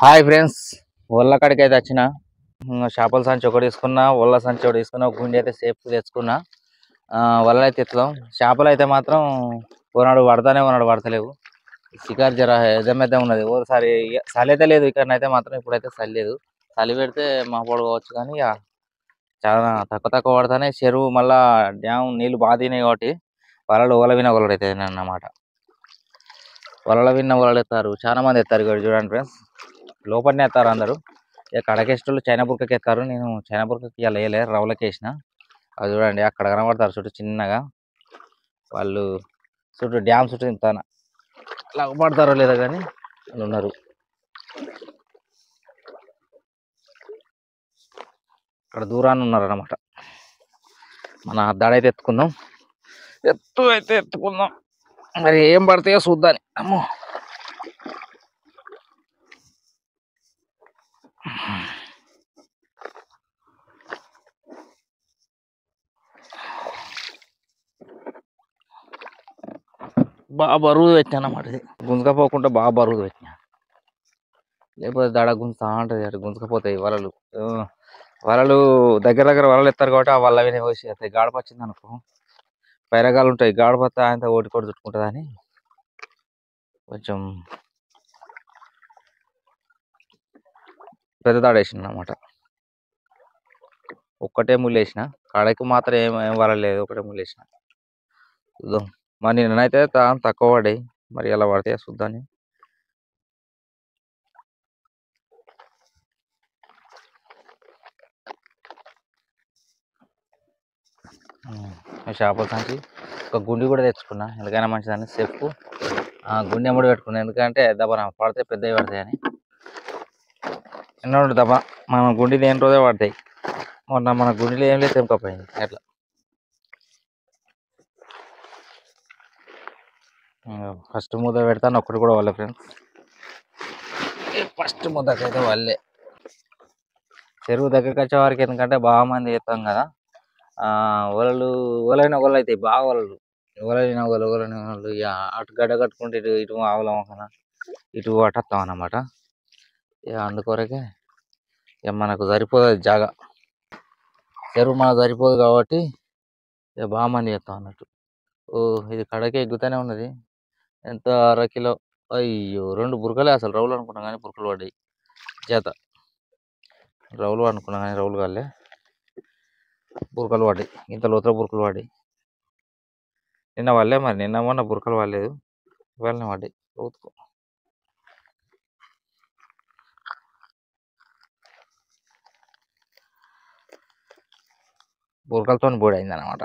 Hi friends ఒళ్ళ కాడికి అయితే వచ్చిన ఉమ్, చేపల సంచి ఒకటి తీసుకున్నా ఒళ్ళ సంచి ఒకటి తీసుకున్నా ఒక గుండె అయితే సేఫ్ తెచ్చుకున్నా ఆ, వలలు అయితే ఎత్తుదాం చేపలు అయితే మాత్రం ఓనాడు పడతానే ఓనాడు పడతలేవు షికారు జర ఎదమెద్ద ఉన్నది ఓసారి చలి అయితే లేదు ఇక్కడ అయితే మాత్రం ఇప్పుడైతే చలి లేదు చలి పెడితే మా పడుకోవచ్చు కానీ ఇక చాలా తక్కువ తక్కువ పడతానే చెరువు మళ్ళా డ్యామ్ నీళ్లు బాగా తినాయి కాబట్టి వలలు ఓల విన వలలు అయితే అన్నమాట వలల విన్న వలలు ఎత్తారు చాలా మంది ఎత్తారు ఇక్కడ చూడండి ఫ్రెండ్స్ లోపలనే ఎత్తారు అందరూ ఇక కడకేసేటోళ్ళు చైనా బుర్కకి ఎత్తారు నేను చైనా బుర్కకి ఇలా వేయలే రవ్వలకి వేసిన అది చూడండి అక్కడ కనబడతారు చుట్టూ చిన్నగా వాళ్ళు చుట్టూ డ్యామ్ చుట్టూ తింటాను అలా పడతారో లేదో కానీ వాళ్ళు ఉన్నారు అక్కడ దూరాన్ని ఉన్నారు అనమాట మన అద్దాడైతే ఎత్తుకుందాం ఎత్తు అయితే ఎత్తుకుందాం మరి ఏం పడతాయో చూద్దాని అమ్మో బాగా బరువు పెట్టాను అన్నమాట ఇది గుంజకపోకుండా బాగా బరువు పెట్టినా లేకపోతే దడ గుంజుతా ఉంటుంది అటు గుంజకపోతాయి వలలు ఆ, వలలు దగ్గర దగ్గర వలలు ఎత్తారు కాబట్టి ఆ వల్ల వినే వచ్చి వస్తాయి గాడప వచ్చింది అనుకో పైరగాలు ఉంటాయి గాడపత్త ఆయన ఓటి కూడా చుట్టుకుంటుంది అని కొంచెం పెద్ద దాడ వేసిన అన్నమాట ఒక్కటే ముళ్ళు వేసిన కాడకి మాత్రం ఏం ఏం వలలేదు ఒకటే ముళ్ళు వేసిన చూద్దాం మరి నిన్నైతే తా- తక్కువ పడ్డాయి మరి ఎలా పడతాయో చూద్దాం ఉమ్, ఈ చేపల సంచి ఒక గుండి కూడా తెచ్చుకున్నా ఎందుకైనా మంచిదని చెప్పు ఆ గుండె అమ్ముడు పెట్టుకున్నా ఎందుకంటే దబ్బన పడితే పెద్దవి పడతాయి అని ఎన్నో దబ్బ మన గుండి దేని రోజే పడతాయి మొన్న మన గుండెలో ఏం లేదు తెంపకపోయింది అట్లా ఫస్ట్ ముద్ద పెడతాను ఒక్కటి కూడా వాళ్ళే ఫ్రెండ్స్ ఫస్ట్ ముద్దకైతే వాళ్ళే చెరువు దగ్గరికి వచ్చే వారికి ఎందుకంటే బాగా మంది చేస్తాం కదా ఆ వలలు వలైన వలలు అవుతాయి బాగా వలలు వలైన వలలు వలైన వలలు ఇక అటు గడ్డ కట్టుకుంటే ఇటు ఇటు ఆవుల మొక్కన ఇటు పట్టేస్తాం అన్నమాట ఇక అందుకొరకే ఇక మనకు సరిపోదు అది జాగా చెరువు మనకు సరిపోదు కాబట్టి ఇక బాగా మంది చేస్తాం అన్నట్టు ఓ ఇది కడకే ఎగ్గుతూనే ఉన్నది ఎంత అర కిలో అయ్యో రెండు బురకలే అసలు రౌలు అనుకున్నాం కానీ బురకలు పడ్డాయి చేత రౌలు అనుకున్నాం కానీ రౌలు కాలే బురకలు పడ్డాయి ఇంత లోతుల బురకలు పడ్డాయి నిన్న వాళ్ళే మరి నిన్న మొన్న బురకలు పడలేదు ఇవాళనే పడ్డాయి లోతుకు బురకలతో బోడి అయింది అనమాట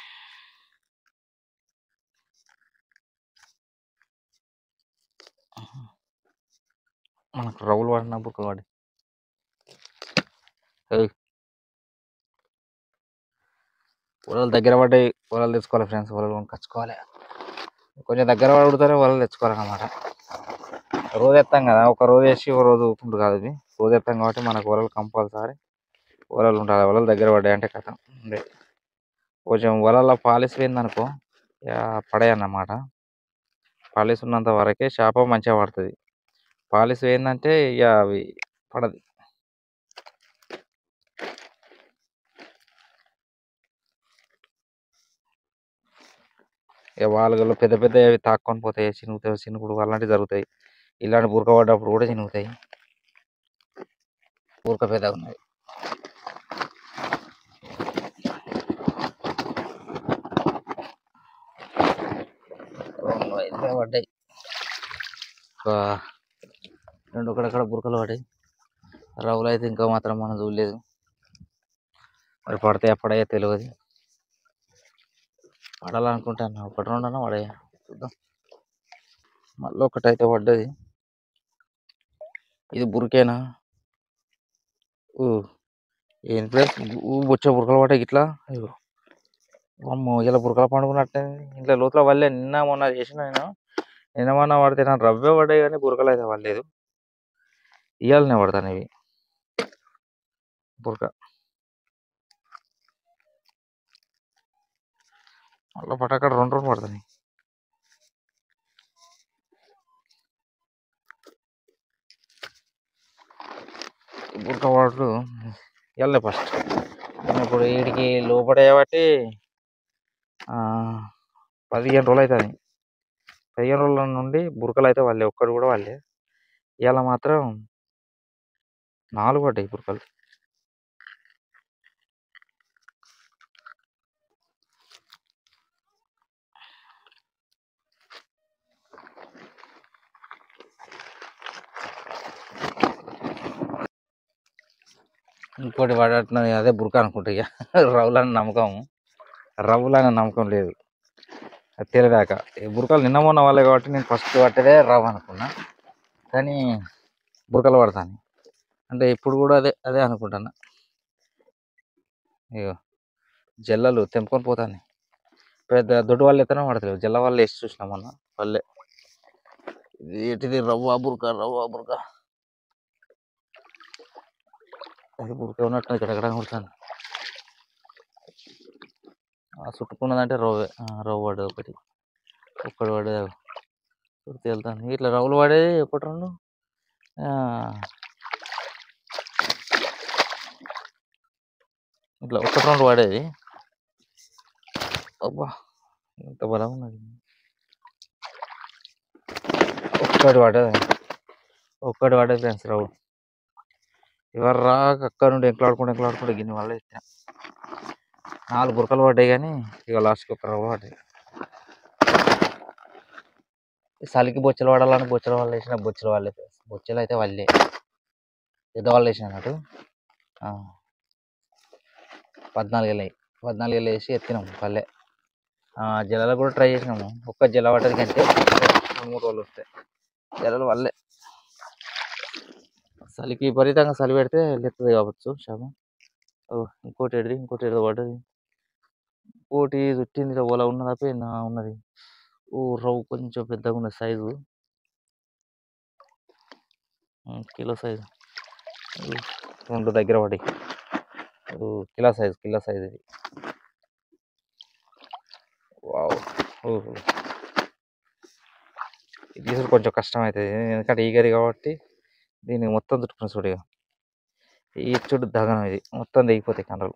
మనకు రౌలు పడిన బురకలు పడి పొలాలు దగ్గర పడ్డాయి పొలాలు తెచ్చుకోవాలి ఫ్రెండ్స్ పొలాలు కొనుక్కొచ్చుకోవాలి కొంచెం దగ్గర పడుతానే పొలాలు తెచ్చుకోవాలన్నమాట రోజు ఎత్తాం కదా ఒక రోజు వేసి ఒక రోజు ఊపుకుంటు కాదు ఇది రోజు ఎత్తాం కాబట్టి మనకు వలలు కంపల్సరీ వలలు ఉంటాయి వలలు దగ్గర పడ్డాయి అంటే కథ ఉండే కొంచెం వలల పాలిస్ పోయిందనుకో ఇక పడాయి అన్నమాట పాలిస్ ఉన్నంత వరకే చేప మంచిగా పడుతుంది పాలిస్ పోయిందంటే ఇక అవి పడదు ఇక వాళ్ళలో పెద్ద పెద్ద అవి తాక్కొని పోతాయి చినుగుతాయి చినుకుడు అలాంటివి జరుగుతాయి ఇలాంటి బురక పడ్డప్పుడు కూడా చినుగుతాయి బురక పెద్దగా ఉన్నది రెండు అయితే పడ్డాయి ఒక రెండు ఒకడక్కడ బురకలు పడ్డాయి రవ్వులు అయితే ఇంకా మాత్రం మనం చూడలేదు మరి పడితే ఎప్పుడయ్యా తెలియదు పడాలనుకుంటాను ఒకటి రెండు అన్న పడయ్యా చూద్దాం మళ్ళీ ఒకటైతే పడ్డది ఇది బురికేనా ఊ ఏంటి ప్లేస్ ఊ బొచ్చ బురకలు పడ్డాయి ఇట్లా అయ్యో అమ్మో ఇలా బురకలు పండుకున్నట్టే ఇంట్లో లోతుల వల్లే నిన్న మొన్న చేసిన నేను నిన్న మొన్న పడితే నా రవ్వే పడ్డాయి కానీ బురకలు అయితే పడలేదు ఇవాళనే పడతాను ఇవి బురక మళ్ళీ పటాకడ రెండు రెండు పడతాయి బురక వాడు వెళ్ళే ఫస్ట్ ఇప్పుడు వీడికి లోపల కాబట్టి ఆ, పదిహేను రోజులు అవుతుంది పదిహేను రోజుల నుండి బురకలు అయితే వాళ్ళే ఒక్కడు కూడా వాళ్ళే ఇవాళ మాత్రం నాలుగు పడ్డాయి బురకలు ఇంకోటి పడట్టున్నది అదే బురక అనుకుంటా ఇక రవ్వులని నమ్మకం రవ్వులని నమ్మకం లేదు అది తెలియదాక ఈ బురకలు నిన్న మొన్న వాళ్ళే కాబట్టి నేను ఫస్ట్ పట్టేదే రవ్వ అనుకున్నా కానీ బురకలు పడతాను అంటే ఇప్పుడు కూడా అదే అదే అనుకుంటాను ఇగో జల్లలు తెంపుకొని పోతాను పెద్ద దొడ్డు వాళ్ళు ఎత్తనే పడతలేవు జల్ల వాళ్ళు వేసి చూసినాం మొన్న వాళ్ళే ఇది ఏంటిది రవ్వ బురక రవ్వ బురక అది బురక ఉన్నట్టు ఇక్కడ ఎక్కడ కొడుతాను ఆ చుట్టుకున్నదంటే రవ్వే ఆ, రవ్వ పడేది ఒకటి ఒక్కటి పడేది చుట్టూ వెళ్తాను ఇట్లా రవ్వులు పడేది ఒకటి రెండు ఆ, ఇట్లా ఒకటి రెండు పడేది అబ్బా ఎంత బలం ఉన్నది ఒక్కటి పడేది ఒక్కటి పడేది ఫ్రెండ్స్ రవ్వు ఎవరు రాక అక్కడ నుండి ఎంకలాడుకుంటూ ఎంకలాడుకుంటూ గిన్నె వల్ల ఎత్తాను నాలుగు బురకలు పడ్డాయి కానీ ఇక లాస్ట్కి ఒక రవ్వ పడ్డాయి ఈ చలికి బొచ్చలు పడాలని బొచ్చల వాళ్ళు వేసిన బొచ్చలు వాళ్ళే ఫ్రెండ్స్ బొచ్చలు అయితే వాళ్ళే పెద్దవాళ్ళు వేసిన అన్నట్టు ఆ. పద్నాలుగు వెళ్ళాయి పద్నాలుగు వెళ్ళి వేసి ఎత్తినాము పల్లె జలాలు కూడా ట్రై చేసినాము ఒక్క జల పడ్డది కంటే రెండు మూడు రోజులు వస్తాయి జలాలు వల్లే చలికి విపరీతంగా చలి పెడితే లెత్తది కావచ్చు శాపం ఓ ఇంకోటి ఎడిది ఇంకోటి ఏదో పడ్డది ఇంకోటి చుట్టింది ఓలా ఉన్నదా పోయిందా ఉన్నది ఓ రవ్వు కొంచెం పెద్దగా ఉన్నది సైజు కిలో సైజు రెండు దగ్గర పడి కిలో సైజు కిలో సైజు ఇది వావ్ ఓహో ఇది తీసుడు కొంచెం కష్టం అవుతుంది ఎందుకంటే ఈగది కాబట్టి దీన్ని మొత్తం చుట్టుకున్న చూడు ఇక ఈ చుట్టూ దగనం ఇది మొత్తం దిగిపోతాయి కండలు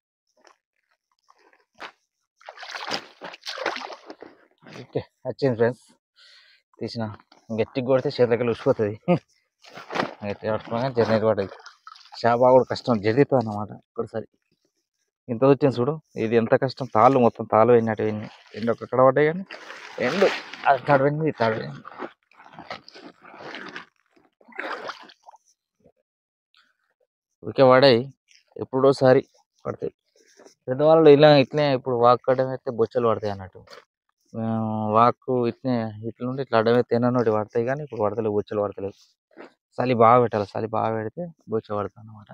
ఓకే వచ్చింది ఫ్రెండ్స్ తీసిన గట్టిగా కొడితే చేతులకి ఉసిపోతుంది గట్టిగా పట్టుకున్నా జర్నీట్ పడ్డది చేప కూడా కష్టం జరుగుతుంది అన్నమాట ఒకసారి ఇంత వచ్చింది చూడు ఇది ఎంత కష్టం తాళ్ళు మొత్తం తాళ్ళు వెళ్ళినట్టు వెళ్ళి ఎండు ఒక్కడ పడ్డాయి కానీ ఎండు అది తడవండి ఇది తడవండి ఊరికే పడాయి ఎప్పుడోసారి పడతాయి పెద్దవాళ్ళు ఇలా ఇట్లనే ఇప్పుడు వాక్ కట్టడం అయితే బొచ్చలు పడతాయి అన్నట్టు మేము వాక్ ఇట్లనే ఇట్ల నుండి ఇట్లా అడ్డమే తిననోటి పడతాయి కానీ ఇప్పుడు పడతలేవు బొచ్చలు పడతలేవు చలి బాగా పెట్టాలి చలి బాగా పెడితే బొచ్చ పడతాయి అన్నమాట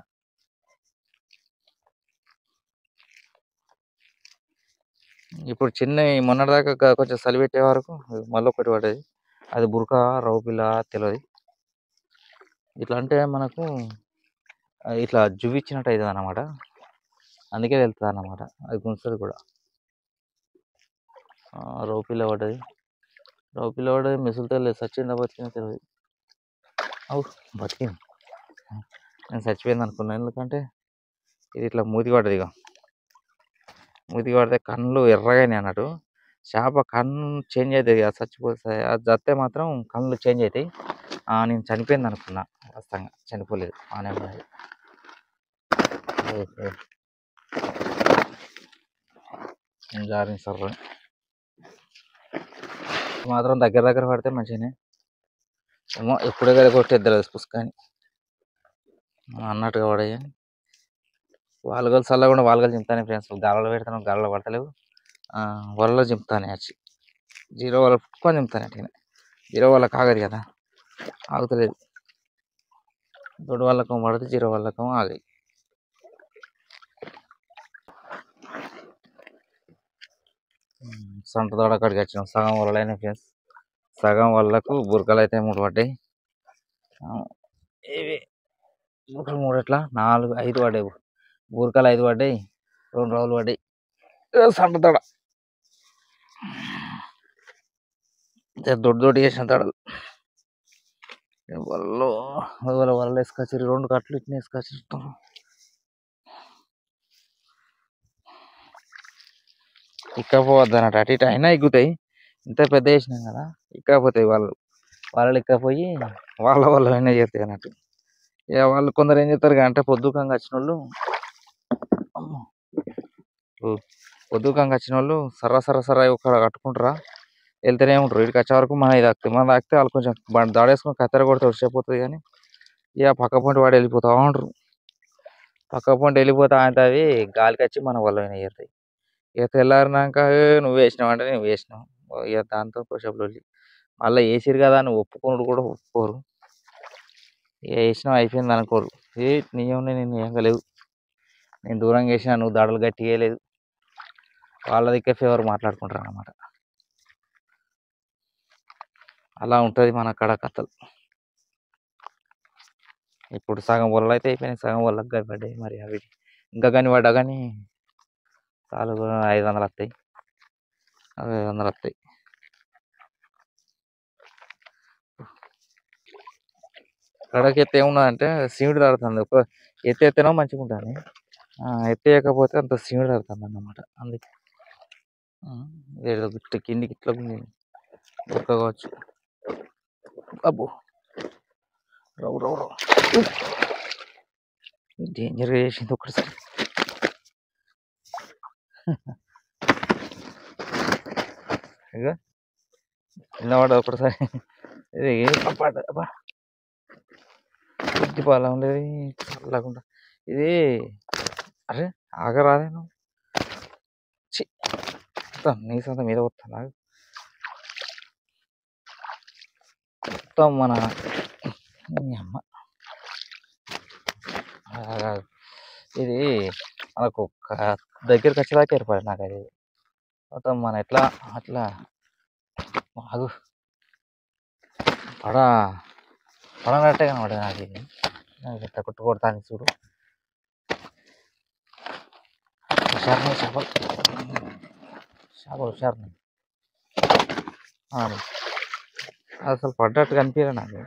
ఇప్పుడు చిన్న మొన్నటిదాకా క- కొంచెం చలి పెట్టే వరకు మళ్ళీ ఒకటి పడ్డది అది బురక రవ్వ పిల్ల తెలియదు ఇట్లా అంటే మనకు ఆ, ఇట్లా జువిచ్చినట్టు అవుతుంది అన్నమాట అందుకే వెళ్తుంది అన్నమాట అది గుంజుతుంది కూడా ఆ, రవ్వ పిల్ల పడ్డది రవ్వ పిల్ల పడ్డది మిసులుతో లేదు చచ్చిందా బతికిందా తెలియదు అవు బతికింది నేను చచ్చిపోయింది అనుకున్నాను ఎందుకంటే ఇది ఇట్లా మూతి పడ్డది ఇక మూతి పడితే కళ్ళు ఎర్రగానే అన్నట్టు చేప కన్ను చేంజ్ అవుతుంది అది చచ్చిపోతే అది చస్తే మాత్రం కళ్ళు చేంజ్ అవుతాయి ఆ, నేను చనిపోయింది అనుకున్నా వాస్తవంగా చనిపోలేదు బాగానే ఉన్నది ఓకే జారింది సర్ర మాత్రం దగ్గర దగ్గర పడితే మంచిగానే ఏమో ఎప్పుడే కదా కొట్టేద్దరు పుస్తకాన్ని అన్నట్టుగా పడాయి వాలుగలు చల్లకుండా వాలుగలు చింపుతానే ఫ్రెండ్స్ గాలలో పెడతాను గాలలో పడతలేవు ఆ, వలలో చింపుతానే వచ్చి జీరో వల్ల పుట్టుకొని చింపుతాను అట్టిగా జీరో వాళ్ళకి ఆగదు కదా ఆగుతలేదు దొడ్డు వాళ్ళకం పడితే జీరో వాళ్ళకం ఆగాయి సంత దొడ అక్కడికి వచ్చినాం సగం వలలైన ఫ్రెండ్స్ సగం వాళ్ళకు బురకలు అయితే మూడు పడ్డాయి ఆ, ఇవి బురకలు మూడు ఎట్లా నాలుగు ఐదు పడ్డాయి బురకలు ఐదు పడ్డాయి రెండు రోజులు పడ్డాయి ఇదో సంత దొడ ఇదే దొడ్డు దొడ్డు చేసిన తడలు వాళ్ళు వాళ్ళ వాళ్ళు వేసుకొచ్చారు రెండు కట్టలు ఇట్లా వేసుకొచ్చారు ఇక్కపోవద్దు అన్నట్టు అటు ఇటు అయినా ఎగ్గుతాయి ఇంత పెద్ద వేసినాం కదా ఇక్కపోతాయి వాళ్ళు వాళ్ళు ఇక్కపోయి వాళ్ళ వాళ్ళ అయినా చేస్తాయి అన్నట్టు ఇక వాళ్ళు కొందరు ఏం చేస్తారు అంటే పొద్దుకంగా వచ్చిన వాళ్ళు అమ్మో. ఓ- పొద్దుకంగా వచ్చిన వాళ్ళు సర్ర సర్ర సర్ర ఒక కట్టుకుంటారా వెళ్తేనే ఉంటారు ఇక్కడికి వచ్చే వరకు మన ఇది తాకుతాయి మన తాకితే వాళ్ళు కొంచెం బండి దాడేసుకొని కత్తెర కొడితే వచ్చేపోతుంది కానీ ఇక పక్క పొంటి వాడు వెళ్ళిపోతా ఉంటారు పక్క పొంటి వెళ్ళిపోతా అంటే అవి గాలికి వచ్చి మన వాళ్ళ అయినా చేరుతాయి ఇక తెల్లారినాక "ఏ, నువ్వు వేసినావు అంటే నేను వేసినావు ఇక దాంతో కొంచెం లొల్లి మళ్ళీ వేసిరు కదా అని ఒప్పుకోడు కూడా ఒప్పుకోరు ఇక వేసినావు అయిపోయింది అనుకోరు ఏ నీ ఏమన్నా నేను ఏం లేవు నేను దూరంగా వేసినా నువ్వు దడలు గట్టి వేయలేదు వాళ్ళ దగ్గర ఫేవర్ మాట్లాడుకుంటారు అన్నమాట అలా ఉంటుంది మన కాడ కథలు ఇప్పుడు సగం వల్ల అయితే అయిపోయినాయి సగం వల్ల పడ్డాయి మరి అవి ఇంకా కానీ పడ్డా కానీ చాలు ఐదు వందలు వస్తాయి అవి ఐదు వందలు వస్తాయి కడకి ఎత్తే ఏమున్నదంటే సీమిడి తడుతుంది ఒక ఎత్తి ఎత్తేనో మంచిగా ఉంటుంది ఎత్తేయకపోతే అంత సీమిడి తడుతుంది అన్నమాట అందుకే ఆ, ఏదో ఇట్లా కిందికి ఇట్లా దొరకవచ్చు అబ్బో రవు రవు రవు డేంజర్ వేసింది ఒకటిసారి ఇక నిలబడ ఒకటిసారి ఇది అబ్బా అబ్బా ఇంటి పాల ఉండేది చల్లకుండా ఇది అరే ఆగరాదేను చి మొత్తం నీ సొంత మీద వస్తాను మొత్తం మన ఈ అమ్మ ఆ, ఇది మనకు క- దగ్గరికి వచ్చేదాకా ఏర్పడి నాకు అది మొత్తం మన ఎట్లా అట్లా ఆగు పడ పడనట్టే కనబడ నాకు ఇది నాకు ఎట్లా కొట్టు కొడతాను చూడు హుషారున్నాయి చేపలు చేపలు హుషారున్నాయి ఆ, అసలు పడ్డట్టు కనిపించలే నాకు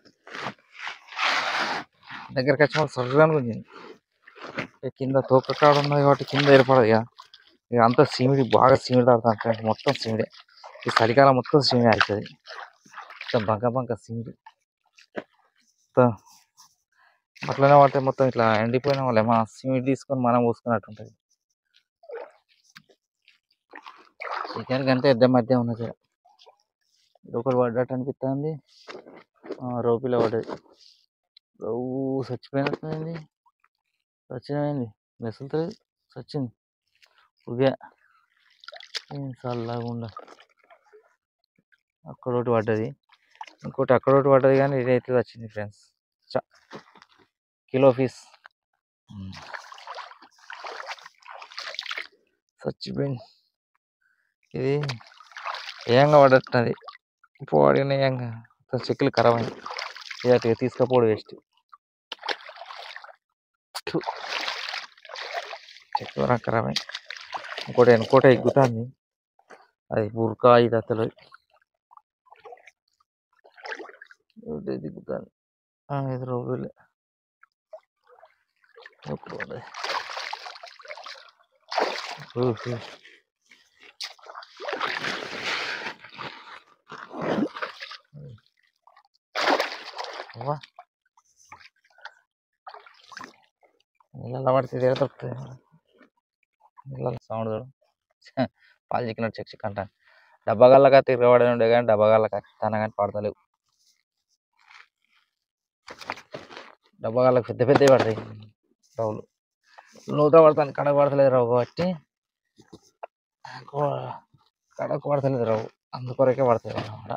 దగ్గరికి వచ్చినప్పుడు సర్రగా గుంజింది ఇక కింద తోక కాడ ఉన్నది కాబట్టి కింద ఏర్పడదు ఇక ఇక అంతా సీమిడి బాగా సీమిడి ఆడుతుంది మొత్తం సీమిడే ఈ చలికాలం మొత్తం సీమిడి అవుతుంది మొత్తం బంక బంక సీమిడి మొత్తం అట్లనే పడితే మొత్తం ఇట్లా ఎండిపోయిన వాళ్ళే మన సీమిడి తీసుకొని మనం పోసుకున్నట్టు ఉంటుంది చికెన్ కంటే ఎద్ద మధ్య ఉన్నది ఇది ఒకటి పడ్డట్టు అనిపిస్తుంది రోపిలో పడ్డది రవ్వు చచ్చిపోయినట్టుంది చచ్చిపోయింది మెసులుతుంది చచ్చింది ఉగా చల్లగా ఉండ అక్కడ ఒకటి పడ్డది ఇంకోటి అక్కడ ఒకటి పడ్డది కానీ ఇదైతే వచ్చింది ఫ్రెండ్స్ చ కిలో పీస్ చచ్చిపోయింది ఇది ఏంగా పడట్టున్నది ఇప్పుడు వాడిన ఏంగా చెక్కులు ఖరాబ్ అయింది ఇక అటు తీసుకపోవడం వేస్ట్ చెక్కులు నాకు ఖరాబ్ అయింది ఇంకోటి వెనుకోట ఎగ్గుతుంది అది బురకా ఇది అసలు ఒకటి దిగుతుంది ఐదు రోజులే ఎప్పుడు ఉండదు. ఊహు. అవ్వా. నీళ్ళల్లో పడితే ఇదే దొరుకుతుంది నీళ్ళల్లో సౌండ్ చూడు పాలు చిక్కినట్టు చెక్ చిక్ అంటాను డబ్బగాళ్ళగా తిరగబడి ఉండే కానీ డబ్బగాళ్ళకి తన కానీ పడతలేవు డబ్బగాళ్ళకి పెద్ద పెద్దవి పడతాయి రవ్వులు నూత పడతాను కడకు పడతలేదు రవ్వు కాబట్టి కో- కడకు పడతలేదు రవ్వు అందుకొరకే పడతాయి అన్నమాట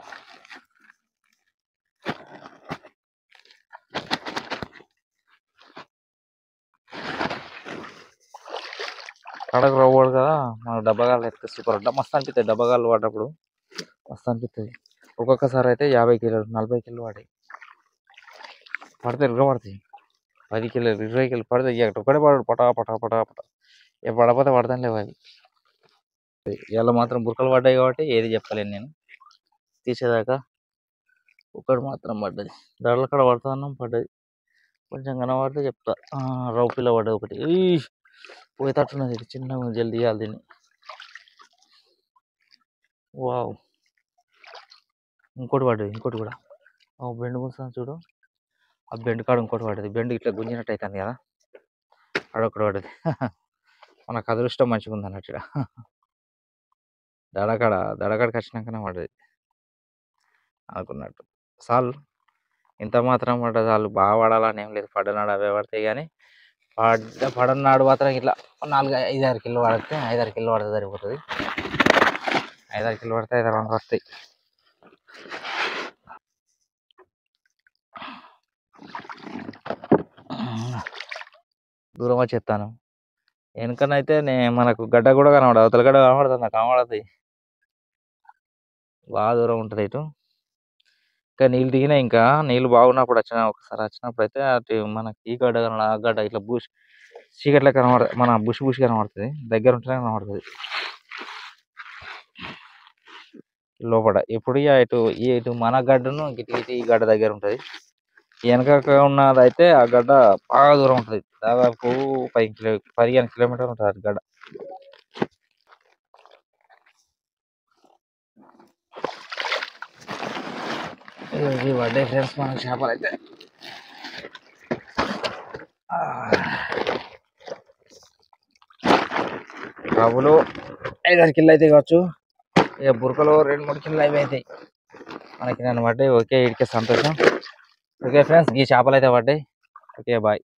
కడకు రవ్వు పడు కదా మనకు డబ్బగాళ్ళు ఎత్తే సూపర్ డబ్బ మస్తు అనిపిస్తుంది డబ్బగాళ్ళు పడ్డప్పుడు మస్తు అనిపిస్తుంది ఒక్కొక్కసారి అయితే యాభై కిలోలు నలభై కిలోలు పడాయి పడితే ఇరుగ పడతాయి పది కిలోలు ఇరవై కిలోలు పడితే ఇక ఒకటే పడడు పటా పటా పటా పటా ఇక పడకపోతే పడతాను లేవు అవి ఇలా మాత్రం బురకలు పడ్డాయి కాబట్టి ఏది చెప్పలేను నేను తీసేదాకా ఒకటి మాత్రం పడ్డది దడల కాడ పడుతున్నాం పడ్డది కొంచెం కనబడితే చెప్తా ఆ, రవ్వ పిల్ల పడ్డది ఒకటి ఈయ్, పోయేటట్టున్నది ఇది చిన్నగా ఉంది, జల్దీ తీయాలి దీన్ని వావ్ ఇంకోటి పడ్డది ఇంకోటి కూడా ఆ బెండ్ కూర్చొని చూడు ఆ బెండ్ కాడ ఇంకోటి పడ్డది బెండ్ ఇట్లా గుంజినట్టు అవుతుంది కదా అడొకటి పడ్డది మనకు అదృష్టం మంచిగా ఉంది అన్నట్టు ఈడ. దడకాడ దడకాడికి వచ్చినాకనే పడ్డది అనుకున్నట్టు చాలు ఇంత మాత్రం పడ్డ చాలు బాగా పడాలని ఏం లేదు పడ్డనాడు అవే పడతాయి కానీ పడ్డ పడనాడు మాత్రం ఇట్లా నాలుగు ఐదు ఆరు కిలో పడితే ఐదు ఆరు కిలో పడితే సరిపోతుంది ఐదు ఆరు కిలో పడితే ఐదు ఆరు వందలు వస్తాయి దూరం వచ్చి ఎత్తాను వెనకనైతే నే మనకు గడ్డ కూడా కనబడదు అవతల గడ్డ కనబడుతుంది నాకు కనబడుతుంది బాగా దూరం ఉంటుంది ఇటు ఇంకా నీళ్ళు దిగినాయి ఇంకా నీళ్ళు బాగున్నప్పుడు వచ్చిన ఒకసారి వచ్చినప్పుడు అయితే అటు మనకి ఈ గడ్డ కనబడ ఆ గడ్డ ఇట్లా బుష్ చీకట్లే కనబడుతుంది మన బుష్ బుష్ కనబడుతుంది దగ్గర ఉంటేనే కనబడుతుంది లోపల ఇప్పుడు ఇక ఇటు ఈ ఇటు మన గడ్డను ఇటు ఇటు ఈ గడ్డ దగ్గర ఉంటుంది వెనక ఉన్నది అయితే ఆ గడ్డ బాగా దూరం ఉంటుంది దాదాపు పది కిలో పదిహేను కిలోమీటర్లు ఉంటుంది ఆ గడ్డ ఇవి పడ్డాయి ఫ్రెండ్స్ మన చేపలు అయితే ఆ. కబులు ఐదారు కిలో అయితే కావచ్చు ఇక బురకలు రెండు మూడు కిలో అవి అవుతాయి మనకి నన్ను పడ్డాయి ఓకే ఇడికే సంతోషం ఓకే ఫ్రెండ్స్ ఈ చేపలు అయితే పడ్డాయి ఓకే బాయ్